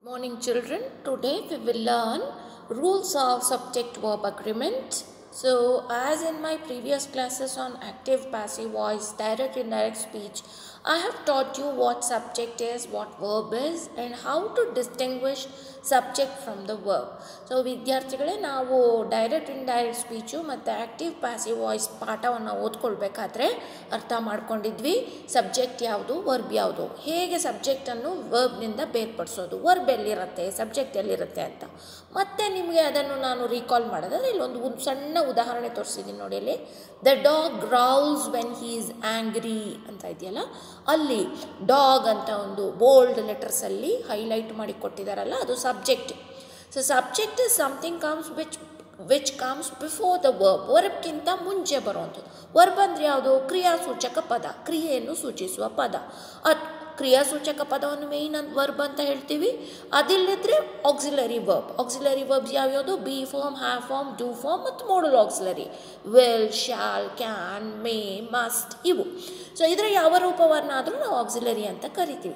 Morning children, today we will learn rules of subject verb agreement. So as in my previous classes on active passive voice, direct indirect speech, I have taught you what subject is, what verb is and how to distinguish subject from the verb. So ವಿದ್ಯಾರ್ಥಿಗಳೇ ನಾವು direct indirect speech ಮತ್ತು active passive voice ಪಾಠವನ್ನು ಓದ್ಕೊಳ್ಬೇಕಾದ್ರೆ ಅರ್ಥ ಮಾಡ್ಕೊಂಡಿದ್ವಿ subject ಯಾವುದು verb ಯಾವುದು ಹೇಗೆ ಸಬ್ಜೆಕ್ಟನ್ನು ವರ್ಬ್ನಿಂದ ಬೇರ್ಪಡಿಸೋದು ವರ್ಬ್ ಎಲ್ಲಿರುತ್ತೆ ಸಬ್ಜೆಕ್ಟ್ ಎಲ್ಲಿರುತ್ತೆ ಅಂತ ಮತ್ತೆ ನಿಮಗೆ ಅದನ್ನು ನಾನು ರೀಕಾಲ್ ಮಾಡೋದಾದ್ರೆ ಇಲ್ಲೊಂದು ಒಂದು ಸಣ್ಣ ಉದಾಹರಣೆ ತೋರಿಸಿದ್ದೀನಿ ನೋಡಿ ಅಲ್ಲಿ the dog growls when he is angry ಅಂತ ಇದೆಯಲ್ಲ ಅಲ್ಲಿ ಡಾಗ್ ಅಂತ ಒಂದು ಬೋಲ್ಡ್ ಲೆಟರ್ಸಲ್ಲಿ ಹೈಲೈಟ್ ಮಾಡಿ ಕೊಟ್ಟಿದ್ದಾರಲ್ಲ ಅದು subject so subject is something comes which which comes before the verb ವರ್ಬ್ಗಿಂತ ಮುಂಚೆ ಬರುವಂಥದ್ದು ವರ್ಬ್ ಅಂದರೆ ಯಾವುದು ಕ್ರಿಯಾಸೂಚಕ ಪದ ಕ್ರಿಯೆಯನ್ನು ಸೂಚಿಸುವ ಪದ ಅದು ಕ್ರಿಯಾಸೂಚಕ ಪದವನ್ನು ಮೇಯ್ನ್ ಅಂತ ವರ್ಬ್ ಅಂತ ಹೇಳ್ತೀವಿ ಅದಿಲ್ಲದ್ರೆ ಆಕ್ಸಿಲರಿ ವರ್ಬ್ ಆಕ್ಸಿಲರಿ ವರ್ಬ್ಸ್ ಯಾವ್ಯಾವುದು be form have form do form ಮತ್ತು modal auxiliary will shall can may must ಇವು ಸೊ ಇದರ ಯಾವ ರೂಪವನ್ನಾದರೂ ನಾವು ಆಕ್ಸಿಲರಿ ಅಂತ ಕರಿತೀವಿ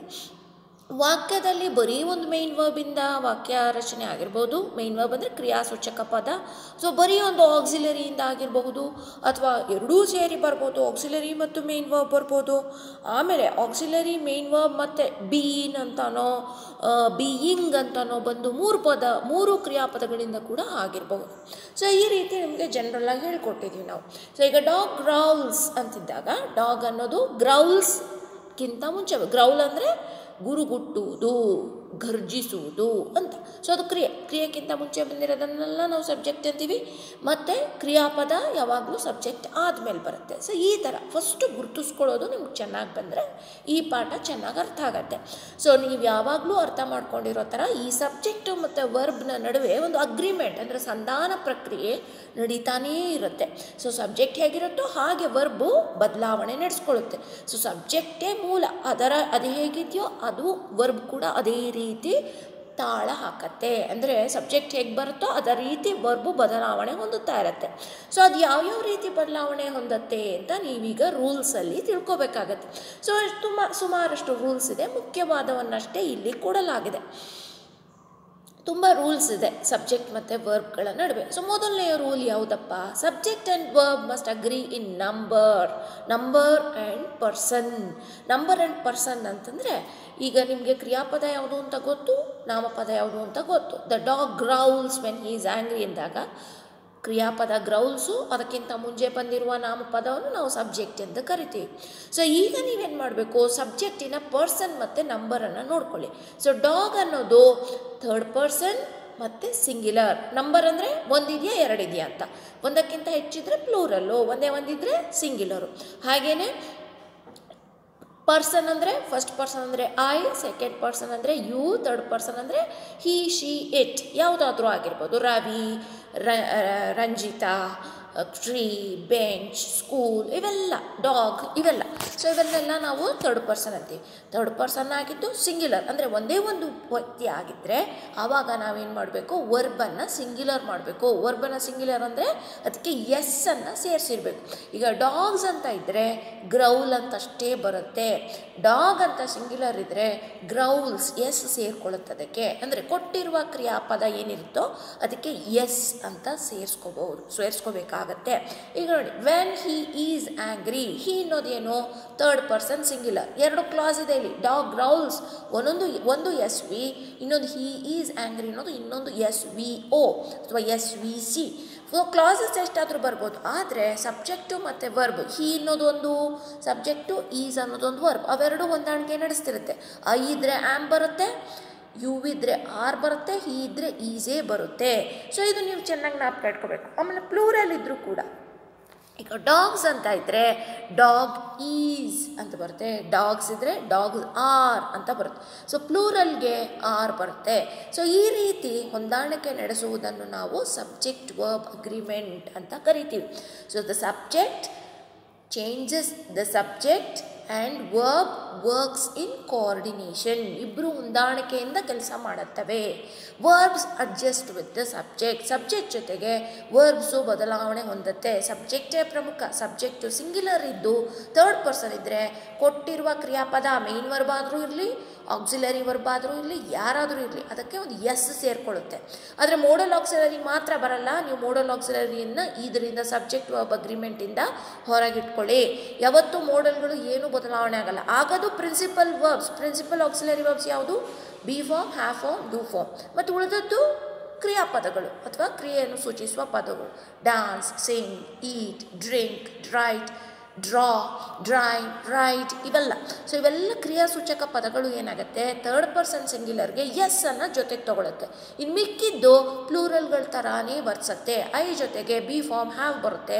ವಾಕ್ಯದಲ್ಲಿ ಬರೀ ಒಂದು ಮೇನ್ ವರ್ಬಿಂದ ವಾಕ್ಯ ರಚನೆ ಆಗಿರ್ಬೋದು ಮೇನ್ ವರ್ಬ್ ಅಂದರೆ ಕ್ರಿಯಾಸೂಚಕ ಪದ ಸೊ ಬರೀ ಒಂದು ಆಕ್ಸಿಲರಿಯಿಂದ ಆಗಿರಬಹುದು ಅಥವಾ ಎರಡೂ ಸೇರಿ ಬರ್ಬೋದು ಆಕ್ಸಿಲರಿ ಮತ್ತು ಮೇನ್ ವರ್ಬ್ ಬರ್ಬೋದು ಆಮೇಲೆ ಆಕ್ಸಿಲರಿ ಮೇನ್ ವರ್ಬ್ ಮತ್ತು ಬೀನ್ ಅಂತಾನೋ ಬೀಯಿಂಗ್ ಅಂತಾನೋ ಬಂದು ಮೂರು ಪದ ಮೂರು ಕ್ರಿಯಾಪದಗಳಿಂದ ಕೂಡ ಆಗಿರಬಹುದು ಸೊ ಈ ರೀತಿ ನಿಮಗೆ ಜನರಲ್ಲಾಗಿ ಹೇಳ್ಕೊಟ್ಟಿದ್ದೀವಿ ನಾವು ಸೊ ಈಗ ಡಾಗ್ ಗ್ರೌಲ್ಸ್ ಅಂತಿದ್ದಾಗ ಡಾಗ್ ಅನ್ನೋದು ಗ್ರೌಲ್ಸ್ಗಿಂತ ಮುಂಚೆ ಗ್ರೌಲ್ ಅಂದರೆ ಗುರುಗುಟ್ಟುವುದು ಘರ್ಜಿಸುವುದು ಅಂತ ಸೊ ಅದು ಕ್ರಿಯೆ ಕ್ರಿಯೆಗಿಂತ ಮುಂಚೆ ಬಂದಿರೋದನ್ನೆಲ್ಲ ನಾವು ಸಬ್ಜೆಕ್ಟ್ ಅಂತೀವಿ ಮತ್ತು ಕ್ರಿಯಾಪದ ಯಾವಾಗಲೂ ಸಬ್ಜೆಕ್ಟ್ ಆದಮೇಲೆ ಬರುತ್ತೆ ಸೊ ಈ ಥರ ಫಸ್ಟು ಗುರುತಿಸ್ಕೊಳ್ಳೋದು ನಿಮ್ಗೆ ಚೆನ್ನಾಗಿ ಬಂದರೆ ಈ ಪಾಠ ಚೆನ್ನಾಗಿ ಅರ್ಥ ಆಗತ್ತೆ ಸೊ ನೀವು ಯಾವಾಗಲೂ ಅರ್ಥ ಮಾಡ್ಕೊಂಡಿರೋ ಥರ ಈ ಸಬ್ಜೆಕ್ಟು ಮತ್ತು ವರ್ಬ್ನ ನಡುವೆ ಒಂದು ಅಗ್ರಿಮೆಂಟ್ ಅಂದರೆ ಸಂಧಾನ ಪ್ರಕ್ರಿಯೆ ನಡೀತಾನೇ ಇರುತ್ತೆ ಸೊ ಸಬ್ಜೆಕ್ಟ್ ಹೇಗಿರುತ್ತೋ ಹಾಗೆ ವರ್ಬು ಬದಲಾವಣೆ ನಡೆಸ್ಕೊಳ್ಳುತ್ತೆ ಸೊ ಸಬ್ಜೆಕ್ಟೇ ಮೂಲ ಅದರ ಅದು ಹೇಗಿದೆಯೋ ಅದು ವರ್ಬ್ ಕೂಡ ಅದೇ ರೀತಿ ತಾಳ ಹಾಕತ್ತೆ ಅಂದರೆ ಸಬ್ಜೆಕ್ಟ್ ಹೇಗೆ ಬರುತ್ತೋ ಅದರ ರೀತಿ ವರ್ಬು ಬದಲಾವಣೆ ಹೊಂದುತ್ತಾ ಇರುತ್ತೆ ಸೊ ಅದು ಯಾವ್ಯಾವ ರೀತಿ ಬದಲಾವಣೆ ಹೊಂದತ್ತೆ ಅಂತ ನೀವೀಗ ರೂಲ್ಸಲ್ಲಿ ತಿಳ್ಕೊಬೇಕಾಗತ್ತೆ ಸೊ ತುಂಬ ಸುಮಾರಷ್ಟು ರೂಲ್ಸ್ ಇದೆ ಮುಖ್ಯವಾದವನ್ನಷ್ಟೇ ಇಲ್ಲಿ ಕೊಡಲಾಗಿದೆ ತುಂಬ ರೂಲ್ಸ್ ಇದೆ ಸಬ್ಜೆಕ್ಟ್ ಮತ್ತು ವರ್ಬ್ಗಳ ನಡುವೆ ಸೊ ಮೊದಲನೆಯ ರೂಲ್ ಯಾವುದಪ್ಪ subject and verb must agree in number number and person number and person ಅಂತಂದರೆ ಈಗ ನಿಮಗೆ ಕ್ರಿಯಾಪದ ಯಾವುದು ಅಂತ ಗೊತ್ತು ನಾಮಪದ ಯಾವುದು ಅಂತ ಗೊತ್ತು the dog growls when he is angry ಎಂದಾಗ ಕ್ರಿಯಾಪದ ಗ್ರೌಲ್ಸು ಅದಕ್ಕಿಂತ ಮುಂಚೆ ಬಂದಿರುವ ನಾಮಪದವನ್ನು ನಾವು ಸಬ್ಜೆಕ್ಟ್ ಎಂದು ಕರಿತೀವಿ ಸೊ ಈಗ ನೀವೇನು ಮಾಡಬೇಕು ಸಬ್ಜೆಕ್ಟಿನ ಪರ್ಸನ್ ಮತ್ತು ನಂಬರನ್ನು ನೋಡ್ಕೊಳ್ಳಿ ಸೊ ಡಾಗ್ ಅನ್ನೋದು ಥರ್ಡ್ ಪರ್ಸನ್ ಮತ್ತು ಸಿಂಗ್ಯುಲರ್ ನಂಬರ್ ಅಂದರೆ ಒಂದಿದೆಯಾ ಎರಡಿದೆಯಾ ಅಂತ ಒಂದಕ್ಕಿಂತ ಹೆಚ್ಚಿದ್ರೆ ಪ್ಲೂರಲ್ಲು ಒಂದೇ ಒಂದಿದ್ರೆ ಸಿಂಗ್ಯುಲರು ಹಾಗೆಯೇ ಪರ್ಸನ್ ಅಂದರೆ ಫಸ್ಟ್ ಪರ್ಸನ್ ಅಂದರೆ ಐ ಸೆಕೆಂಡ್ ಪರ್ಸನ್ ಅಂದರೆ ಯು ಥರ್ಡ್ ಪರ್ಸನ್ ಅಂದರೆ ಹಿ ಶಿ ಇಟ್ ಯಾವುದಾದ್ರೂ ಆಗಿರ್ಬೋದು Ravi Ranjita tree bench school ಇವೆಲ್ಲ ಡಾಗ್ ಇವೆಲ್ಲ ಸೊ ಇವನ್ನೆಲ್ಲ ನಾವು ಥರ್ಡ್ ಪರ್ಸನ್ ಅಂತೀವಿ ಥರ್ಡ್ ಪರ್ಸನ್ ಆಗಿದ್ದು ಸಿಂಗ್ಯುಲರ್ ಅಂದರೆ ಒಂದೇ ಒಂದು ವ್ಯಕ್ತಿ ಆಗಿದ್ದರೆ ಆವಾಗ ನಾವೇನು ಮಾಡಬೇಕು ವರ್ಬನ್ನು ಸಿಂಗ್ಯುಲರ್ ಮಾಡಬೇಕು ವರ್ಬನ್ನು ಸಿಂಗ್ಯುಲರ್ ಅಂದರೆ ಅದಕ್ಕೆ ಎಸ್ ಅನ್ನು ಸೇರಿಸಿರ್ಬೇಕು ಈಗ ಡಾಗ್ಸ್ ಅಂತ ಇದ್ದರೆ ಗ್ರೌಲ್ ಅಂತ ಅಷ್ಟೇ ಬರುತ್ತೆ ಡಾಗ್ ಅಂತ ಸಿಂಗ್ಯುಲರ್ ಇದ್ದರೆ ಗ್ರೌಲ್ಸ್ ಎಸ್ ಸೇರ್ಕೊಳ್ಳುತ್ತೆ ಅದಕ್ಕೆ ಅಂದರೆ ಕೊಟ್ಟಿರುವ ಕ್ರಿಯಾಪದ ಏನಿರುತ್ತೋ ಅದಕ್ಕೆ ಎಸ್ ಅಂತ ಸೇರಿಸ್ಕೋಬಹುದು ಸೇರಿಸ್ಕೋಬೇಕಾಗತ್ತೆ ಈಗ ನೋಡಿ when he is angry he ಅನ್ನೋದೇನು ಥರ್ಡ್ ಪರ್ಸನ್ ಸಿಂಗ್ಯುಲರ್ ಎರಡು ಕ್ಲಾಸ್ ಇದೆ ಇಲ್ಲಿ ಡಾಗ್ ಗ್ರೌಲ್ಸ್ ಒಂದೊಂದು ಒಂದು ಎಸ್ ವಿ ಇನ್ನೊಂದು ಹಿ ಈಸ್ ಆ್ಯಂಗ್ರಿ ಅನ್ನೋದು ಇನ್ನೊಂದು ಎಸ್ ವಿ ಓ ಅಥವಾ S V C so clauses ಎಷ್ಟಾದರೂ ಬರ್ಬೋದು ಆದರೆ ಸಬ್ಜೆಕ್ಟು ಮತ್ತು ವರ್ಬ್ ಹಿ ಅನ್ನೋದು ಒಂದು ಸಬ್ಜೆಕ್ಟು ಈಸ್ ಅನ್ನೋದೊಂದು ವರ್ಬ್ ಅವೆರಡು ಹೊಂದಾಣಿಕೆ ನಡೆಸ್ತಿರುತ್ತೆ ಐ ಇದ್ದರೆ ಆ್ಯಮ್ ಬರುತ್ತೆ ಯು ಇದ್ದರೆ ಆರ್ ಬರುತ್ತೆ ಹಿ ಇದ್ದರೆ ಈಸೇ ಬರುತ್ತೆ ಸೊ ಇದು ನೀವು ಚೆನ್ನಾಗಿ ಜ್ಞಾಪಕ ಇಟ್ಕೋಬೇಕು ಆಮೇಲೆ ಪ್ಲೂರಲ್ ಇದ್ದರೂ ಕೂಡ ಈಗ ಡಾಗ್ಸ್ ಅಂತ ಇದ್ದರೆ ಡಾಗ್ ಈಸ್ ಅಂತ ಬರುತ್ತೆ ಡಾಗ್ಸ್ ಇದ್ದರೆ ಡಾಗ್ಸ್ ಆರ್ ಅಂತ ಬರುತ್ತೆ ಸೊ ಪ್ಲೂರಲ್ಗೆ ಆರ್ ಬರುತ್ತೆ ಸೊ ಈ ರೀತಿ ಹೊಂದಾಣಿಕೆ ನಡೆಸುವುದನ್ನು ನಾವು ಸಬ್ಜೆಕ್ಟ್ ವರ್ಬ್ ಅಗ್ರಿಮೆಂಟ್ ಅಂತ ಕರಿತೀವಿ so the subject changes the subject and verb works in coordination ಇಬ್ಬರು ಹೊಂದಾಣಿಕೆಯಿಂದ ಕೆಲಸ ಮಾಡುತ್ತವೆ verbs adjust with the subject subject ಜೊತೆಗೆ ವರ್ಬ್ಸು ಬದಲಾವಣೆ ಹೊಂದುತ್ತೆ ಸಬ್ಜೆಕ್ಟೇ ಪ್ರಮುಖ ಸಬ್ಜೆಕ್ಟು ಸಿಂಗ್ಯುಲರ್ ಇದ್ದು ಥರ್ಡ್ ಪರ್ಸನ್ ಇದ್ದರೆ ಕೊಟ್ಟಿರುವ ಕ್ರಿಯಾಪದ ಮೇನ್ ವರ್ಬ್ ಆದರೂ ಇರಲಿ ಆಕ್ಸಿಲರಿ ವರ್ಬ್ ಆದರೂ ಇರಲಿ ಯಾರಾದರೂ ಇರಲಿ ಅದಕ್ಕೆ ಒಂದು ಎಸ್ ಸೇರಿಕೊಳ್ಳುತ್ತೆ ಆದರೆ ಮೋಡಲ್ ಆಕ್ಸಿಲರಿ ಮಾತ್ರ ಬರಲ್ಲ ನೀವು ಮೋಡಲ್ ಆಕ್ಸಿಲರಿಯನ್ನು ಇದರಿಂದ ಸಬ್ಜೆಕ್ಟ್ ವರ್ಬ್ ಅಗ್ರಿಮೆಂಟಿಂದ ಹೊರಗಿಟ್ಕೊಳ್ಳಿ ಯಾವತ್ತೂ ಮೋಡಲ್ಗಳು ಏನೂ ಬದಲಾವಣೆ ಆಗಲ್ಲ ಆಗದು principal verbs principal auxiliary verbs ಯಾವುದು be form have form do form ಮತ್ತು ಉಳಿದದ್ದು ಕ್ರಿಯಾಪದಗಳು ಅಥವಾ ಕ್ರಿಯೆಯನ್ನು ಸೂಚಿಸುವ ಪದಗಳು ಡ್ಯಾನ್ಸ್ ಸಿಂಗ್ ಈಟ್ ಡ್ರಿಂಕ್ ಡ್ರೈಟ್ ಡ್ರಾ ಡ್ರೈ ರೈಟ್ ಇವೆಲ್ಲ ಸೊ ಇವೆಲ್ಲ ಕ್ರಿಯಾಸೂಚಕ ಪದಗಳು ಏನಾಗುತ್ತೆ ಥರ್ಡ್ ಪರ್ಸನ್ ಸಿಂಗ್ಯುಲರ್ಗೆ ಎಸ್ ಅನ್ನು ಜೊತೆಗೆ ತಗೊಳುತ್ತೆ ಇನ್ನು ಮಿಕ್ಕಿದ್ದು ಪ್ಲೂರಲ್ಗಳ ಥರಾನೇ ವರ್ತಿಸುತ್ತೆ ಐ ಜೊತೆಗೆ ಬಿ ಫಾರ್ಮ್ ಹ್ಯಾವ್ ಬರುತ್ತೆ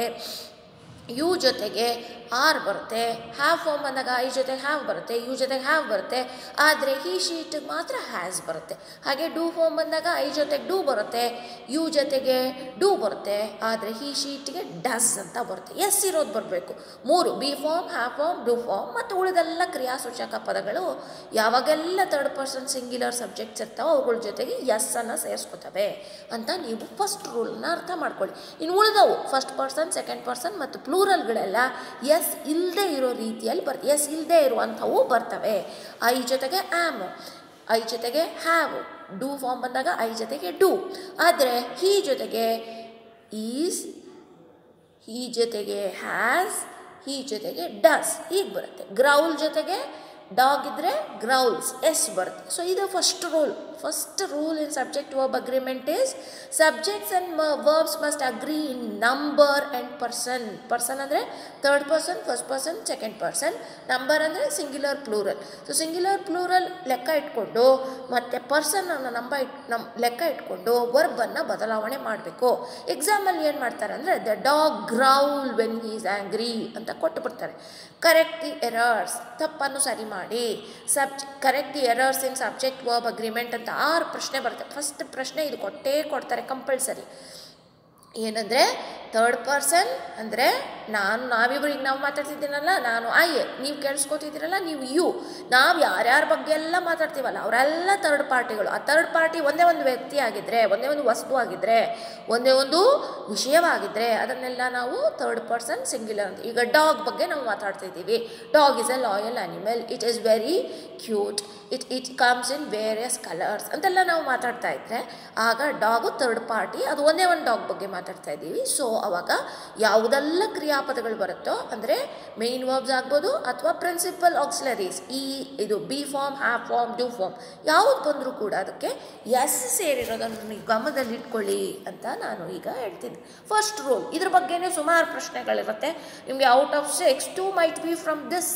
ಯು ಜೊತೆಗೆ ಆರ್ ಬರುತ್ತೆ ಹ್ಯಾವ್ ಫಾರ್ಮ್ ಬಂದಾಗ ಐ ಜೊತೆಗೆ ಹ್ಯಾವ್ ಬರುತ್ತೆ ಯು ಜೊತೆಗೆ ಹ್ಯಾವ್ ಬರುತ್ತೆ ಆದರೆ ಈ ಶೀಟಿಗೆ ಮಾತ್ರ ಹ್ಯಾಸ್ ಬರುತ್ತೆ ಹಾಗೆ ಡೂ ಫಾರ್ಮ್ ಬಂದಾಗ ಐ ಜೊತೆಗೆ ಡೂ ಬರುತ್ತೆ ಯು ಜೊತೆಗೆ ಡೂ ಬರುತ್ತೆ ಆದರೆ ಈ ಶೀಟಿಗೆ ಡಸ್ ಅಂತ ಬರುತ್ತೆ ಎಸ್ ಇರೋದು ಬರಬೇಕು ಮೂರು be form have form do form ಮತ್ತು ಉಳಿದೆಲ್ಲ ಕ್ರಿಯಾಸೂಚಕ ಪದಗಳು ಯಾವಾಗೆಲ್ಲ ಥರ್ಡ್ ಪರ್ಸನ್ ಸಿಂಗ್ಯುಲರ್ ಸಬ್ಜೆಕ್ಟ್ಸ್ ಇರ್ತಾವೋ ಅವುಗಳ ಜೊತೆಗೆ ಎಸ್ ಅನ್ನು ಸೇರಿಸ್ಕೊತವೆ ಅಂತ ನೀವು ಫಸ್ಟ್ ರೂಲ್ನ ಅರ್ಥ ಮಾಡ್ಕೊಳ್ಳಿ ಇನ್ನು ಉಳಿದವು ಫಸ್ಟ್ ಪರ್ಸನ್ ಸೆಕೆಂಡ್ ಪರ್ಸನ್ ಮತ್ತು ಪ್ಲೂರಲ್ಗಳೆಲ್ಲ ಎಸ್ ಇಲ್ಲದೆ ಇರೋ ರೀತಿಯಲ್ಲಿ ಬರ್ ಎಸ್ ಇಲ್ಲದೆ ಇರುವಂಥವು ಬರ್ತವೆ ಐ ಜೊತೆಗೆ ಆ್ಯಮ್ ಐ ಜೊತೆಗೆ ಹ್ಯಾವ್ ಡೂ ಫಾರ್ಮ್ ಬಂದಾಗ ಐ ಜೊತೆಗೆ ಡೂ ಆದರೆ ಹೀ ಜೊತೆಗೆ ಈಸ್ ಹೀ ಜೊತೆಗೆ ಹ್ಯಾಸ್ ಹೀ ಜೊತೆಗೆ ಡಸ್ ಹೀಗೆ ಬರುತ್ತೆ ಗ್ರೌಲ್ ಜೊತೆಗೆ ಡಾಗ್ ಇದ್ದರೆ ಗ್ರೌಲ್ಸ್ ಎಸ್ ಬರುತ್ತೆ ಸೊ ಇದು first rule first rule in subject verb agreement is subjects and verbs must agree in number and person person ಅಂದರೆ third person first person second person number ಅಂದರೆ singular plural so singular plural ಲೆಕ್ಕ ಇಟ್ಕೊಂಡು ಮತ್ತು ಪರ್ಸನನ್ನು ನಂಬ it ನಮ್ ಲೆಕ್ಕ ಇಟ್ಕೊಂಡು ವರ್ಬನ್ನು ಬದಲಾವಣೆ ಮಾಡಬೇಕು ಎಕ್ಸಾಮಲ್ಲಿ ಏನು ಮಾಡ್ತಾರೆ ಅಂದರೆ the dog growl when he is angry ಅಂತ ಕೊಟ್ಟು ಬಿಡ್ತಾರೆ ಕರೆಕ್ಟ್ ದಿ ಎರರ್ಸ್ ತಪ್ಪನ್ನು ಸರಿ ಮಾಡಿ ಸಬ್ಜ್ correct the errors in subject verb agreement ಅಂತ ಆರು ಪ್ರಶ್ನೆ ಬರುತ್ತೆ ಫಸ್ಟ್ ಪ್ರಶ್ನೆ ಇದು ಕೊಟ್ಟೇ ಕೊಡ್ತಾರೆ ಕಂಪಲ್ಸರಿ ಏನಂದರೆ ಥರ್ಡ್ ಪರ್ಸನ್ ಅಂದರೆ ನಾನು ನಾವಿಬ್ರು ಈಗ ನಾವು ಮಾತಾಡ್ತಿದ್ದೀನಲ್ಲ ನಾನು ಐ ನೀವು ಕೇಳಿಸ್ಕೊತಿದ್ದೀರಲ್ಲ ನೀವು ಯು ನಾವು ಯಾರ್ಯಾರ ಬಗ್ಗೆ ಎಲ್ಲ ಮಾತಾಡ್ತೀವಲ್ಲ ಅವರೆಲ್ಲ ಥರ್ಡ್ ಪಾರ್ಟಿಗಳು ಆ ಥರ್ಡ್ ಪಾರ್ಟಿ ಒಂದೇ ಒಂದು ವ್ಯಕ್ತಿ ಆಗಿದ್ದರೆ ಒಂದೇ ಒಂದು ವಸ್ತು ಆಗಿದ್ದರೆ ಒಂದೇ ಒಂದು ವಿಷಯವಾಗಿದ್ದರೆ ಅದನ್ನೆಲ್ಲ ನಾವು ಥರ್ಡ್ ಪರ್ಸನ್ ಸಿಂಗ್ಯುಲರ್ ಅಂತ ಈಗ ಡಾಗ್ ಬಗ್ಗೆ ನಾವು ಮಾತಾಡ್ತಾ ಇದ್ದೀವಿ dog is a loyal animal it is very cute it it comes in various colours ಅಂತೆಲ್ಲ ನಾವು ಮಾತಾಡ್ತಾ ಇದ್ದರೆ ಆಗ ಡಾಗು ಥರ್ಡ್ ಪಾರ್ಟಿ ಅದು ಒಂದೇ ಒಂದು ಡಾಗ್ ಬಗ್ಗೆ ಮಾತಾಡ್ತಾ ಇದ್ದೀವಿ ಸೊ ಅವಾಗ ಯಾವುದೆಲ್ಲ ಕ್ರಿಯಾಪದಗಳು ಬರುತ್ತೋ ಅಂದರೆ ಮೇನ್ ವರ್ಬ್ಸ್ ಆಗ್ಬೋದು ಅಥವಾ ಪ್ರಿನ್ಸಿಪಲ್ ಆಕ್ಸಿಲರೀಸ್ ಈ ಇದು be form have form do form ಯಾವುದು ಬಂದರೂ ಕೂಡ ಅದಕ್ಕೆ ಎಸ್ ಸೇರಿರೋದನ್ನು ನೀವು ಗಮನದಲ್ಲಿಟ್ಕೊಳ್ಳಿ ಅಂತ ನಾನು ಈಗ ಹೇಳ್ತೀನಿ ಫಸ್ಟ್ ರೂಲ್ ಇದ್ರ ಬಗ್ಗೆನೇ ಸುಮಾರು ಪ್ರಶ್ನೆಗಳಿರುತ್ತೆ ನಿಮಗೆ out of six two might be from this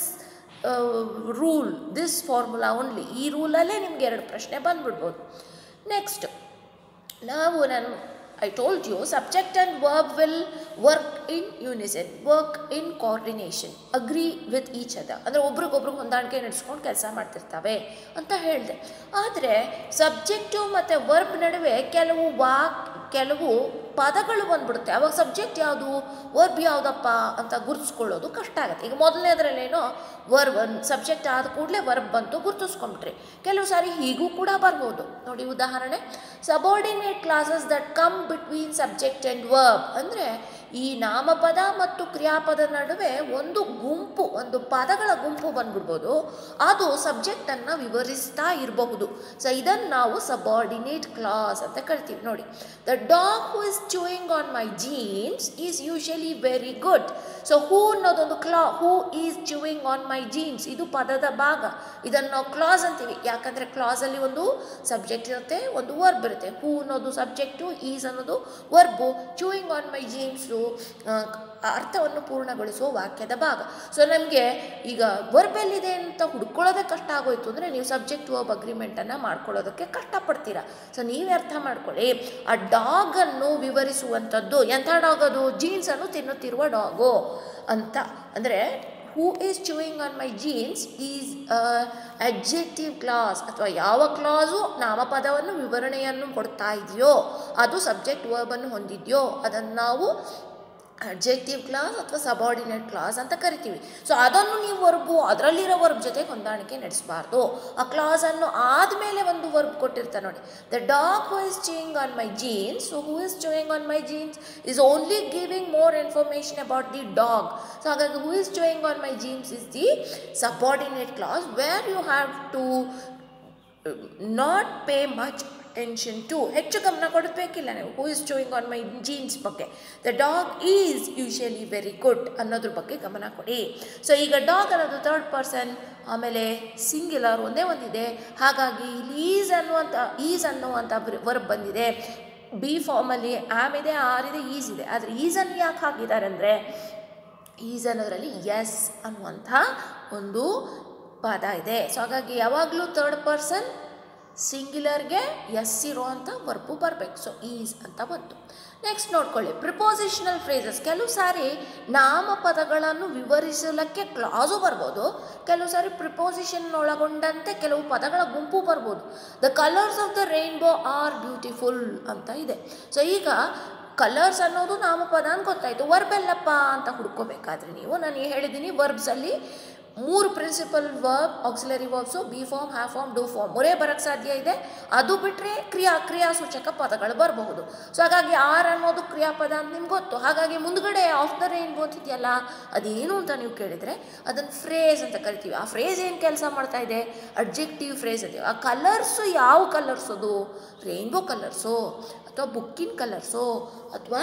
rule this formula only ಈ ರೂಲಲ್ಲೇ ನಿಮ್ಗೆ ಎರಡು ಪ್ರಶ್ನೆ ಬಂದ್ಬಿಡ್ಬೋದು ನೆಕ್ಸ್ಟ್ ನಾವು ನಾನು I told you subject and verb will work in unison work in coordination agree with each ಅದ ಅಂದರೆ ಒಬ್ರಿಗೊಬ್ರಿಗೆ ಹೊಂದಾಣಿಕೆ ನಡೆಸ್ಕೊಂಡು ಕೆಲಸ ಮಾಡ್ತಿರ್ತವೆ ಅಂತ ಹೇಳಿದೆ ಆದರೆ ಸಬ್ಜೆಕ್ಟು ಮತ್ತು ವರ್ಬ್ ನಡುವೆ ಕೆಲವು ವಾಕ್ ಕೆಲವು ಪದಗಳು ಬಂದ್ಬಿಡುತ್ತೆ ಅವಾಗ ಸಬ್ಜೆಕ್ಟ್ ಯಾವುದು ವರ್ಬ್ ಯಾವುದಪ್ಪ ಅಂತ ಗುರುತಿಸ್ಕೊಳ್ಳೋದು ಕಷ್ಟ ಆಗುತ್ತೆ ಈಗ ಮೊದಲನೇದ್ರಲ್ಲೇನೋ ವರ್ಬ್ ಸಬ್ಜೆಕ್ಟ್ ಆದ ಕೂಡಲೇ ವರ್ಬ್ ಬಂತು ಗುರುತಿಸ್ಕೊಂಬಿಟ್ರಿ ಕೆಲವು ಸಾರಿ ಹೀಗೂ ಕೂಡ ಬರ್ಬೋದು ನೋಡಿ ಉದಾಹರಣೆ subordinate clauses that come between subject and verb ಅಂದರೆ ಈ ನಾಮಪದ ಮತ್ತು ಕ್ರಿಯಾಪದ ನಡುವೆ ಒಂದು ಗುಂಪು ಒಂದು ಪದಗಳ ಗುಂಪು ಬಂದ್ಬಿಡ್ಬೋದು ಅದು ಸಬ್ಜೆಕ್ಟನ್ನು ವಿವರಿಸ್ತಾ ಇರಬಹುದು ಸೊ ಇದನ್ನು ನಾವು ಸಬಾರ್ಡಿನೇಟ್ ಕ್ಲಾಸ್ ಅಂತ ಕರಿತೀವಿ ನೋಡಿ the dog who is chewing on my jeans is usually very good so who ಅನ್ನೋದೊಂದು ಕ್ಲಾ who is chewing on my jeans ಇದು ಪದದ ಭಾಗ ಇದನ್ನು ನಾವು ಕ್ಲಾಸ್ ಅಂತೀವಿ ಯಾಕಂದರೆ ಕ್ಲಾಸಲ್ಲಿ ಒಂದು ಸಬ್ಜೆಕ್ಟ್ ಇರುತ್ತೆ ಒಂದು ವರ್ಬ್ ಇರುತ್ತೆ ಹೂ ಅನ್ನೋದು ಸಬ್ಜೆಕ್ಟು ಈಸ್ ಅನ್ನೋದು verb chewing on my jeans ಅರ್ಥವನ್ನು ಪೂರ್ಣಗೊಳಿಸುವ ವಾಕ್ಯದ ಭಾಗ ಸೊ ನಮಗೆ ಈಗ ವರ್ಬ್ ಎಲ್ಲಿದೆ ಅಂತ ಹುಡ್ಕೊಳ್ಳೋದೇ ಕಷ್ಟ ಆಗೋಯ್ತು ಅಂದರೆ ನೀವು ಸಬ್ಜೆಕ್ಟ್ ವರ್ಬ್ ಅಗ್ರಿಮೆಂಟನ್ನು ಮಾಡ್ಕೊಳ್ಳೋದಕ್ಕೆ ಕಷ್ಟಪಡ್ತೀರಾ ಸೊ ನೀವೇ ಅರ್ಥ ಮಾಡ್ಕೊಳ್ಳಿ ಆ ಡಾಗನ್ನು ವಿವರಿಸುವಂಥದ್ದು ಎಂಥ ಡಾಗ್ ಅದು ಜೀನ್ಸನ್ನು ತಿನ್ನುತ್ತಿರುವ ಡಾಗು ಅಂತ ಅಂದರೆ who is chewing on my jeans is adjective clause ಅಥವಾ ಯಾವ ಕ್ಲಾಸು ನಾಮಪದವನ್ನು ವಿವರಣೆಯನ್ನು ಕೊಡ್ತಾ ಇದೆಯೋ ಅದು ಸಬ್ಜೆಕ್ಟ್ ವರ್ಬನ್ನು ಹೊಂದಿದೆಯೋ ಅದನ್ನು ನಾವು ಅಡ್ಜೆಕ್ಟಿವ್ ಕ್ಲಾಸ್ ಅಥವಾ ಸಬಾರ್ಡಿನೇಟ್ ಕ್ಲಾಸ್ ಅಂತ ಕರಿತೀವಿ ಸೊ ಅದನ್ನು ನೀವು ವರ್ಬು ಅದರಲ್ಲಿರೋ ವರ್ಬ್ ಜೊತೆ ಹೊಂದಾಣಿಕೆ ನಡೆಸಬಾರ್ದು ಆ ಕ್ಲಾಸನ್ನು ಆದಮೇಲೆ ಒಂದು ವರ್ಬ್ ಕೊಟ್ಟಿರ್ತಾರೆ ನೋಡಿ the dog who is chewing on my jeans so who is chewing on my jeans is only giving more information about the dog so ಹಾಗಾಗಿ who is chewing on my jeans is the subordinate clause where you have to not pay much tension to ಹೆಚ್ಚು ಗಮನ ಕೊಡಬೇಕಿಲ್ಲ ನೀವು who is chewing on my jeans ಬಗ್ಗೆ the dog is usually very good ಅನ್ನೋದ್ರ ಬಗ್ಗೆ ಗಮನ ಕೊಡಿ so ಈಗ ಡಾಗ್ ಅನ್ನೋದು ಥರ್ಡ್ ಪರ್ಸನ್ ಆಮೇಲೆ ಸಿಂಗ್ಯುಲರ್ ಒಂದೇ ಒಂದಿದೆ ಹಾಗಾಗಿ ಇಲ್ಲಿ ಈಸ್ ಅನ್ನುವಂಥ ಈಸ್ ಅನ್ನುವಂಥ ವರ್ಬ್ ಬಂದಿದೆ ಬಿ ಫಾರ್ಮಲ್ಲಿ ಆಮ್ ಇದೆ ಆರ್ ಇದೆ ಈಸ್ ಇದೆ ಆದರೆ ಈಸನ್ನು ಯಾಕೆ ಹಾಕಿದ್ದಾರೆ ಅಂದರೆ ಈಸ್ ಅನ್ನೋದರಲ್ಲಿ ಎಸ್ ಅನ್ನುವಂಥ ಒಂದು ಪದ ಇದೆ ಸೊ ಹಾಗಾಗಿ ಯಾವಾಗಲೂ ಥರ್ಡ್ ಪರ್ಸನ್ ಸಿಂಗ್ಯುಲರ್ಗೆ ಎಸ್ ಇರುವಂಥ ವರ್ಬು ಬರಬೇಕು ಸೊ ಈಸ್ ಅಂತ ಬಂತು ನೆಕ್ಸ್ಟ್ ನೋಡ್ಕೊಳ್ಳಿ ಪ್ರಿಪೋಸಿಷನಲ್ ಫ್ರೇಸಸ್ ಕೆಲವು ಸಾರಿ ನಾಮಪದಗಳನ್ನು ವಿವರಿಸಲಿಕ್ಕೆ ಕ್ಲಾಸು ಬರ್ಬೋದು ಕೆಲವು ಸಾರಿ ಪ್ರಿಪೋಸಿಷನ್ ಒಳಗೊಂಡಂತೆ ಕೆಲವು ಪದಗಳ ಗುಂಪು ಬರ್ಬೋದು the colours of the rainbow are beautiful ಅಂತ ಇದೆ ಸೊ ಈಗ ಕಲರ್ಸ್ ಅನ್ನೋದು ನಾಮಪದ ಅಂತ ಗೊತ್ತಾಯಿತು ವರ್ಬ್ ಎಲ್ಲಪ್ಪ ಅಂತ ಹುಡ್ಕೋಬೇಕಾದ್ರೆ ನೀವು ನಾನು ಹೇಳಿದ್ದೀನಿ ವರ್ಬ್ಸಲ್ಲಿ ಮೂರು principal verb auxiliary verbs be form have form do form ಮೂರೇ ಬರೋಕ್ಕೆ ಸಾಧ್ಯ ಇದೆ ಅದು ಬಿಟ್ಟರೆ ಕ್ರಿಯಾ ಕ್ರಿಯಾಸೂಚಕ ಪದಗಳು ಬರಬಹುದು ಸೊ ಹಾಗಾಗಿ ಆರ್ ಅನ್ನೋದು ಕ್ರಿಯಾಪದ ಅಂತ ನಿಮ್ಗೆ ಗೊತ್ತು ಹಾಗಾಗಿ ಮುಂದ್ಗಡೆ ಆಫ್ ದ ರೈನ್ಬೋ ಅಂತಿದೆಯಲ್ಲ ಅದೇನು ಅಂತ ನೀವು ಕೇಳಿದರೆ ಅದನ್ನು ಫ್ರೇಸ್ ಅಂತ ಕರಿತೀವಿ ಆ ಫ್ರೇಸ್ ಏನು ಕೆಲಸ ಮಾಡ್ತಾ ಇದೆ ಅಡ್ಜೆಕ್ಟಿವ್ ಫ್ರೇಸ್ ಇದೆ ಆ ಕಲರ್ಸು ಯಾವ ಕಲರ್ಸ್ ಅದು ರೈನ್ಬೋ ಕಲರ್ಸು ಅಥವಾ ಬುಕ್ಕಿನ ಕಲರ್ಸು ಅಥವಾ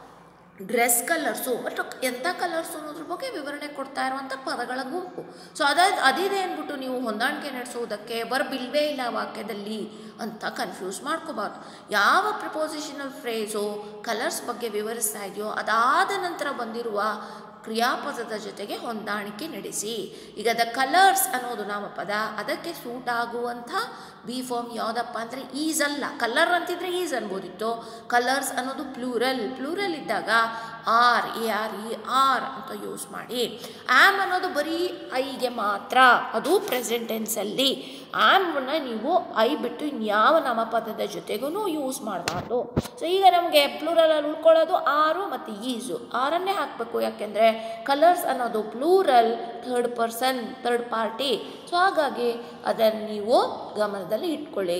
ಡ್ರೆಸ್ ಕಲರ್ಸು ಬಟ್ ಎಂಥ ಕಲರ್ಸು ಅನ್ನೋದ್ರ ಬಗ್ಗೆ ವಿವರಣೆ ಕೊಡ್ತಾ ಇರುವಂಥ ಪದಗಳ ಗುಂಪು ಸೊ ಅದ ಅದಿದೆ ಅಂದ್ಬಿಟ್ಟು ನೀವು ಹೊಂದಾಣಿಕೆ ನಡೆಸುವುದಕ್ಕೆ ವರ್ಬ್ ಇಲ್ವೇ ಇಲ್ಲ ವಾಕ್ಯದಲ್ಲಿ ಅಂತ ಕನ್ಫ್ಯೂಸ್ ಮಾಡ್ಕೋಬಾರ್ದು ಯಾವ ಪ್ರಿಪೋಸಿಷನಲ್ ಫ್ರೇಸು ಕಲರ್ಸ್ ಬಗ್ಗೆ ವಿವರಿಸ್ತಾ ಇದೆಯೋ ಅದಾದ ನಂತರ ಬಂದಿರುವ ಕ್ರಿಯಾಪದದ ಜೊತೆಗೆ ಹೊಂದಾಣಿಕೆ ನಡೆಸಿ ಈಗ ದ ಕಲರ್ಸ್ ಅನ್ನೋದು ನಾಮಪದ ಅದಕ್ಕೆ ಸೂಟ್ ಆಗುವಂಥ ಬಿ ಫಾರ್ಮ್ ಯಾವುದಪ್ಪ ಅಂದರೆ ಈಸ್ ಅಲ್ಲ ಕಲರ್ ಅಂತಿದ್ರೆ ಈಸ್ ಅನ್ಬೋದಿತ್ತು ಕಲರ್ಸ್ ಅನ್ನೋದು ಪ್ಲೂರಲ್ ಪ್ಲೂರಲ್ ಇದ್ದಾಗ are A R E are ಅಂತ ಯೂಸ್ ಮಾಡಿ ಆ್ಯಮ್ ಅನ್ನೋದು ಬರೀ ಐಗೆ ಮಾತ್ರ ಅದು ಪ್ರೆಸೆಂಟ್ ಟೆನ್ಸಲ್ಲಿ ಆ್ಯಮನ್ನು ನೀವು ಐ ಬಿಟ್ಟು ಇನ್ಯಾವ ನಾಮಪದದ ಜೊತೆಗೂ ಯೂಸ್ ಮಾಡಬಾರ್ದು ಸೊ ಈಗ ನಮಗೆ ಪ್ಲೂರಲಲ್ಲಿ ಉಳ್ಕೊಳ್ಳೋದು ಆರು ಮತ್ತು ಈಸು ಆರನ್ನೇ ಹಾಕಬೇಕು ಯಾಕೆಂದರೆ ಕಲರ್ಸ್ ಅನ್ನೋದು plural third person third party so ಹಾಗಾಗಿ ಅದನ್ನು ನೀವು ಗಮನದಲ್ಲಿ ಇಟ್ಕೊಳ್ಳಿ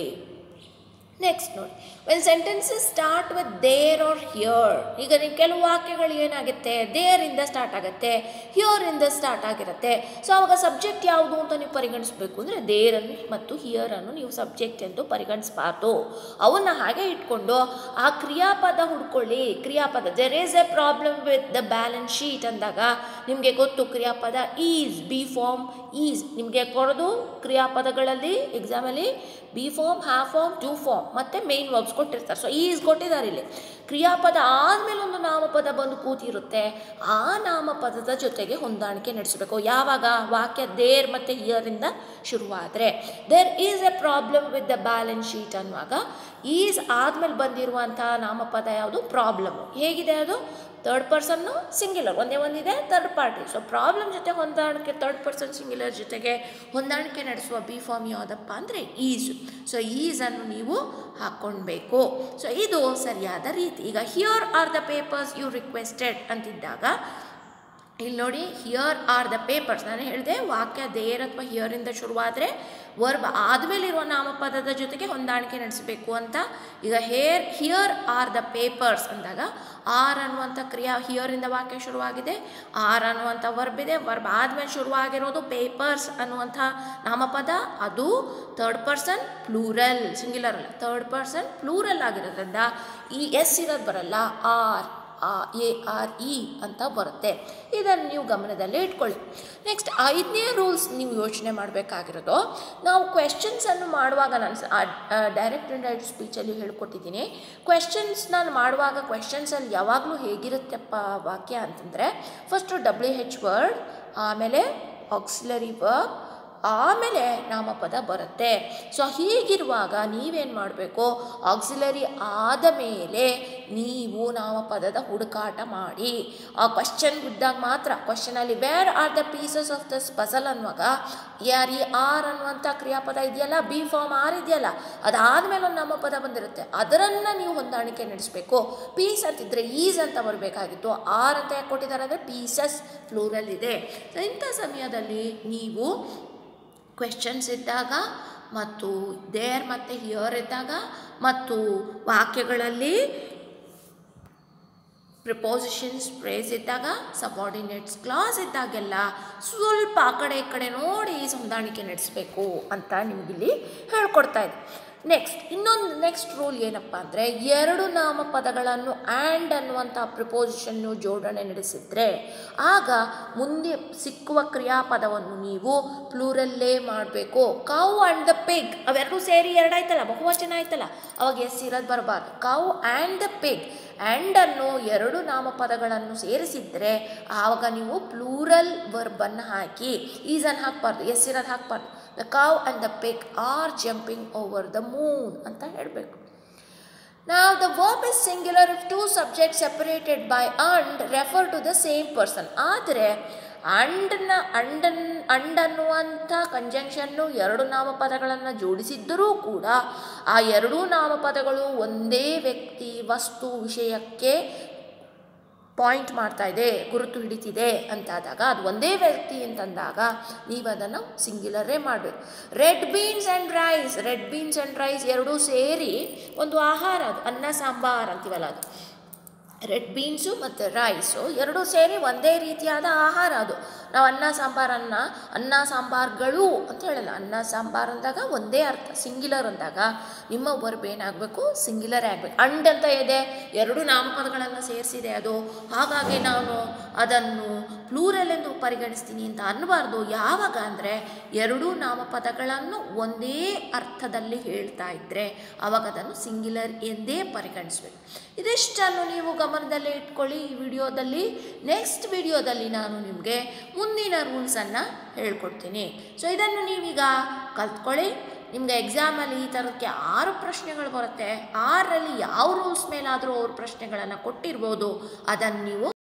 ನೆಕ್ಸ್ಟ್ ನೋಡಿ when sentences start with there are here ಈಗ ನೀವು ಕೆಲವು ವಾಕ್ಯಗಳು ಏನಾಗುತ್ತೆ ದೇರಿಂದ ಸ್ಟಾರ್ಟ್ ಆಗುತ್ತೆ ಹಿಯರಿಂದ ಸ್ಟಾರ್ಟ್ ಆಗಿರುತ್ತೆ ಸೊ ಅವಾಗ ಸಬ್ಜೆಕ್ಟ್ ಯಾವುದು ಅಂತ ನೀವು ಪರಿಗಣಿಸಬೇಕು ಅಂದರೆ ದೇರನ್ನು ಮತ್ತು ಹಿಯರನ್ನು ನೀವು ಸಬ್ಜೆಕ್ಟ್ ಎಂದು ಪರಿಗಣಿಸಬಾರ್ದು ಅವನ್ನ ಹಾಗೆ ಇಟ್ಕೊಂಡು ಆ ಕ್ರಿಯಾಪದ ಹುಡ್ಕೊಳ್ಳಿ ಕ್ರಿಯಾಪದ there is a problem with the balance sheet ಅಂದಾಗ ನಿಮಗೆ ಗೊತ್ತು ಕ್ರಿಯಾಪದ ಈಸ್ ಬಿ ಫಾರ್ಮ್ ಈಸ್ ನಿಮಗೆ ಕೊಡೋದು ಕ್ರಿಯಾಪದಗಳಲ್ಲಿ ಎಕ್ಸಾಮಲ್ಲಿ be form have form do form ಮತ್ತು ಮೇನ್ ವರ್ಬ್ಸ್ ಕೊಟ್ಟಿರ್ತಾರೆ ಸೊ ಈಸ್ ಕೊಟ್ಟಿದ್ದಾರೆ ಇಲ್ಲಿ ಕ್ರಿಯಾಪದ ಆದಮೇಲೆ ಒಂದು ನಾಮಪದ ಬಂದು ಕೂತಿರುತ್ತೆ ಆ ನಾಮಪದದ ಜೊತೆಗೆ ಹೊಂದಾಣಿಕೆ ನಡೆಸಬೇಕು ಯಾವಾಗ ವಾಕ್ಯ ದೇರ್ ಮತ್ತು ಹಿಯರಿಂದ ಶುರುವಾದರೆ there is a problem with the balance sheet ಅನ್ನುವಾಗ ಈಸ್ ಆದಮೇಲೆ ಬಂದಿರುವಂಥ ನಾಮಪದ ಯಾವುದು ಪ್ರಾಬ್ಲಮ್ಮು ಹೇಗಿದೆ ಅದು ತರ್ಡ್ ಪರ್ಸನ್ನು ಸಿಂಗ್ಯುಲರ್ ಒಂದೇ ಒಂದಿದೆ ತರ್ಡ್ ಪಾರ್ಟಿ ಸೊ ಪ್ರಾಬ್ಲಮ್ ಜೊತೆ ಹೊಂದಾಣಿಕೆ ತರ್ಡ್ ಪರ್ಸನ್ ಸಿಂಗ್ಯುಲರ್ ಜೊತೆಗೆ ಹೊಂದಾಣಿಕೆ ನಡೆಸುವ ಬಿ ಫಾರ್ಮ್ ಯಾವುದಪ್ಪ ಅಂದರೆ ಈಸು ಸೊ ಈಸನ್ನು ನೀವು ಹಾಕ್ಕೊಳ್ಬೇಕು ಸೊ ಇದು ಸರಿಯಾದ ರೀತಿ ಈಗ here are the papers you requested ಅಂತಿದ್ದಾಗ ಇಲ್ಲಿ ನೋಡಿ ಹಿಯರ್ ಆರ್ ದ ಪೇಪರ್ಸ್ ನಾನು ಹೇಳಿದೆ ವಾಕ್ಯ ದೇರ್ ಅಥವಾ ಹಿಯರಿಂದ ಶುರುವಾದರೆ ವರ್ಬ್ ಆದಮೇಲೆ ಇರುವ ನಾಮಪದದ ಜೊತೆಗೆ ಹೊಂದಾಣಿಕೆ ನಡೆಸಬೇಕು ಅಂತ ಈಗ here here are the papers ಅಂದಾಗ ಆರ್ ಅನ್ನುವಂಥ ಕ್ರಿಯಾ ಹಿಯರಿಂದ ವಾಕ್ಯ ಶುರುವಾಗಿದೆ ಆರ್ ಅನ್ನುವಂಥ ವರ್ಬ್ ಇದೆ ವರ್ಬ್ ಆದಮೇಲೆ ಶುರುವಾಗಿರೋದು ಪೇಪರ್ಸ್ ಅನ್ನುವಂಥ ನಾಮಪದ ಅದು ಥರ್ಡ್ ಪರ್ಸನ್ ಪ್ಲೂರಲ್ ಸಿಂಗ್ಯುಲರ್ ಅಲ್ಲ ಥರ್ಡ್ ಪರ್ಸನ್ ಪ್ಲೂರಲ್ ಆಗಿರೋದ್ರಿಂದ ಈ ಎಸ್ ಇರೋದು ಬರಲ್ಲ ಆರ್ ಎ ಆರ್ ಇ ಅಂತ ಬರುತ್ತೆ ಇದನ್ನು ನೀವು ಗಮನದಲ್ಲೇ ಇಟ್ಕೊಳ್ಳಿ ನೆಕ್ಸ್ಟ್ ಐದನೇ ರೂಲ್ಸ್ ನೀವು ಯೋಚನೆ ಮಾಡಬೇಕಾಗಿರೋದು ನಾವು ಕ್ವೆಶನ್ಸನ್ನು ಮಾಡುವಾಗ ನಾನು ಡೈರೆಕ್ಟ್ ಆ್ಯಂಡ್ ಡೈರೆಕ್ಟ್ ಸ್ಪೀಚಲ್ಲಿ ಹೇಳ್ಕೊಟ್ಟಿದ್ದೀನಿ ಕ್ವೆಶನ್ಸ್ ನಾನು ಮಾಡುವಾಗ ಕ್ವೆಶನ್ಸಲ್ಲಿ ಯಾವಾಗಲೂ ಹೇಗಿರುತ್ತೆಪ್ಪ ವಾಕ್ಯ ಅಂತಂದರೆ ಫಸ್ಟು ಡಬ್ಲ್ಯೂ ಹೆಚ್ ವರ್ಡ್ ಆಮೇಲೆ ಆಕ್ಸಿಲರಿ ವರ್ಬ್ ಆಮೇಲೆ ನಾಮಪದ ಬರುತ್ತೆ ಸೊ ಹೀಗಿರುವಾಗ ನೀವೇನು ಮಾಡಬೇಕು ಆಕ್ಸಿಲರಿ ಆದ ಮೇಲೆ ನೀವು ನಾಮಪದದ ಹುಡುಕಾಟ ಮಾಡಿ ಆ ಕ್ವಶನ್ ಇದ್ದಾಗ ಮಾತ್ರ ಕ್ವಶನಲ್ಲಿ where are the pieces of this puzzle ಅನ್ನುವಾಗ ಯಾರ್ ಈ ಆರ್ ಅನ್ನುವಂಥ ಕ್ರಿಯಾಪದ ಇದೆಯಲ್ಲ ಬಿ ಫಾರ್ಮ್ ಆರ್ ಇದೆಯಲ್ಲ ಅದಾದಮೇಲೆ ಒಂದು ನಾಮಪದ ಬಂದಿರುತ್ತೆ ಅದರನ್ನು ನೀವು ಹೊಂದಾಣಿಕೆ ನಡೆಸಬೇಕು ಪೀಸ್ ಅಂತಿದ್ರೆ ಈಸ್ ಅಂತ ಬರಬೇಕಾಗಿತ್ತು ಆರ್ ಅಂತ ಯಾಕೆ ಕೊಟ್ಟಿದ್ದಾರೆ ಅಂದರೆ ಪೀಸಸ್ ಫ್ಲೂರಲ್ ಇದೆ ಸೊ ಇಂಥ ಸಮಯದಲ್ಲಿ ನೀವು ಕ್ವೆಶನ್ಸ್ ಇದ್ದಾಗ ಮತ್ತು ದೇರ್ ಮತ್ತು ಹಿಯರ್ ಇದ್ದಾಗ ಮತ್ತು ವಾಕ್ಯಗಳಲ್ಲಿ ಪ್ರಿಪೋಸಿಷನ್ಸ್ ಫ್ರೇಸ್ ಇದ್ದಾಗ ಸಬಾರ್ಡಿನೇಟ್ಸ್ ಕ್ಲಾಸ್ ಇದ್ದಾಗೆಲ್ಲ ಸ್ವಲ್ಪ ಆ ಕಡೆ ಈ ಕಡೆ ನೋಡಿ ಹೊಂದಾಣಿಕೆ ನಡೆಸಬೇಕು ಅಂತ ನಿಮಗಿಲ್ಲಿ ಹೇಳ್ಕೊಡ್ತಾ ಇದೆ ನೆಕ್ಸ್ಟ್ ಇನ್ನೊಂದು ನೆಕ್ಸ್ಟ್ ರೂಲ್ ಏನಪ್ಪ ಅಂದರೆ ಎರಡು ನಾಮಪದಗಳನ್ನು ಆ್ಯಂಡ್ ಅನ್ನುವಂಥ ಪ್ರಿಪೋಸಿಷನ್ನು ಜೋಡಣೆ ನಡೆಸಿದರೆ ಆಗ ಮುಂದೆ ಸಿಕ್ಕುವ ಕ್ರಿಯಾಪದವನ್ನು ನೀವು ಪ್ಲೂರಲ್ಲೇ ಮಾಡಬೇಕು ಕೌ ಆ್ಯಂಡ್ ದ ಪಿಗ್ ಅವೆರಡೂ ಸೇರಿ ಎರಡಾಯ್ತಲ್ಲ ಬಹುವಚನ ಆಯ್ತಲ್ಲ ಅವಾಗ ಎಸ್ ಇರೋದು ಬರಬಾರ್ದು ಕೌ ಆ್ಯಂಡ್ ದ ಪಿಗ್ ಆ್ಯಂಡನ್ನು ಎರಡು ನಾಮಪದಗಳನ್ನು ಸೇರಿಸಿದರೆ ಆವಾಗ ನೀವು ಪ್ಲೂರಲ್ ವರ್ಬನ್ನು ಹಾಕಿ ಈಸನ್ನು ಹಾಕಬಾರ್ದು ಎಸ್ ಇರೋದು ಹಾಕಬಾರ್ದು the cow and the pig are jumping over the moon ಅಂತ ಹೇಳಬೇಕು Now the verb is singular if two subjects separated by and refer to the same person. ಆದರೆ ಅಂಡ್ನ ಅಂಡನ್ ಅಂಡ್ ಅನ್ನುವಂಥ ಕಂಜಂಕ್ಷನ್ನು ಎರಡು ನಾಮಪದಗಳನ್ನು ಜೋಡಿಸಿದ್ದರೂ ಕೂಡ ಆ ಎರಡೂ ನಾಮಪದಗಳು ಒಂದೇ ವ್ಯಕ್ತಿ ವಸ್ತು ವಿಷಯಕ್ಕೆ ಪಾಯಿಂಟ್ ಮಾಡ್ತಾ ಇದೆ ಗುರುತು ಹಿಡಿತಿದೆ ಅಂತಾದಾಗ ಅದು ಒಂದೇ ವ್ಯಕ್ತಿ ಅಂತಂದಾಗ ನೀವು ಅದನ್ನು ಸಿಂಗ್ಯುಲರೇ ಮಾಡಬೇಕು red beans and rice red beans and rice ಎರಡೂ ಸೇರಿ ಒಂದು ಆಹಾರ ಅದು ಅನ್ನ ಸಾಂಬಾರ್ ಅಂತೀವಲ್ಲ ಅದು ರೆಡ್ ಬೀನ್ಸು ಮತ್ತು ರೈಸು ಎರಡೂ ಸೇರಿ ಒಂದೇ ರೀತಿಯಾದ ಆಹಾರ ಅದು ನಾವು ಅನ್ನ ಸಾಂಬಾರನ್ನ ಅನ್ನ ಸಾಂಬಾರ್ಗಳು ಅಂತ ಹೇಳಲ್ಲ ಅನ್ನ ಸಾಂಬಾರ್ ಅಂದಾಗ ಒಂದೇ ಅರ್ಥ ಸಿಂಗ್ಯುಲರ್ ಅಂದಾಗ ನಿಮ್ಮ ವರ್ಬ್ ಏನಾಗಬೇಕು ಸಿಂಗ್ಯುಲರ್ ಆಗಬೇಕು ಅಂಡ್ ಅಂತ ಇದೆ ಎರಡು ನಾಮಪದಗಳನ್ನು ಸೇರಿಸಿದೆ ಅದು ಹಾಗಾಗಿ ನಾನು ಅದನ್ನು ಪ್ಲೂರಲ್ ಎಂದು ಪರಿಗಣಿಸ್ತೀನಿ ಅಂತ ಅನ್ನಬಾರ್ದು ಯಾವಾಗ ಅಂದರೆ ಎರಡೂ ನಾಮಪದಗಳನ್ನು ಒಂದೇ ಅರ್ಥದಲ್ಲಿ ಹೇಳ್ತಾ ಇದ್ದರೆ ಆವಾಗ ಅದನ್ನು ಸಿಂಗ್ಯುಲರ್ ಎಂದೇ ಪರಿಗಣಿಸಬೇಕು ಇದಿಷ್ಟನ್ನು ನೀವು ಗಮನದಲ್ಲೇ ಇಟ್ಕೊಳ್ಳಿ ಈ ವಿಡಿಯೋದಲ್ಲಿ ನೆಕ್ಸ್ಟ್ ವಿಡಿಯೋದಲ್ಲಿ ನಾನು ನಿಮಗೆ ಮುಂದಿನ ರೂಲ್ಸನ್ನು ಹೇಳ್ಕೊಡ್ತೀನಿ ಸೊ ಇದನ್ನು ನೀವೀಗ ಕಲ್ತ್ಕೊಳ್ಳಿ ನಿಮಗೆ ಎಕ್ಸಾಮಲ್ಲಿ ಈ ಥರಕ್ಕೆ ಆರು ಪ್ರಶ್ನೆಗಳು ಬರುತ್ತೆ ಆರರಲ್ಲಿ ಯಾವ ರೂಲ್ಸ್ ಮೇಲಾದರೂ ಅವ್ರ ಪ್ರಶ್ನೆಗಳನ್ನು ಕೊಟ್ಟಿರ್ಬೋದು ಅದನ್ನು ನೀವು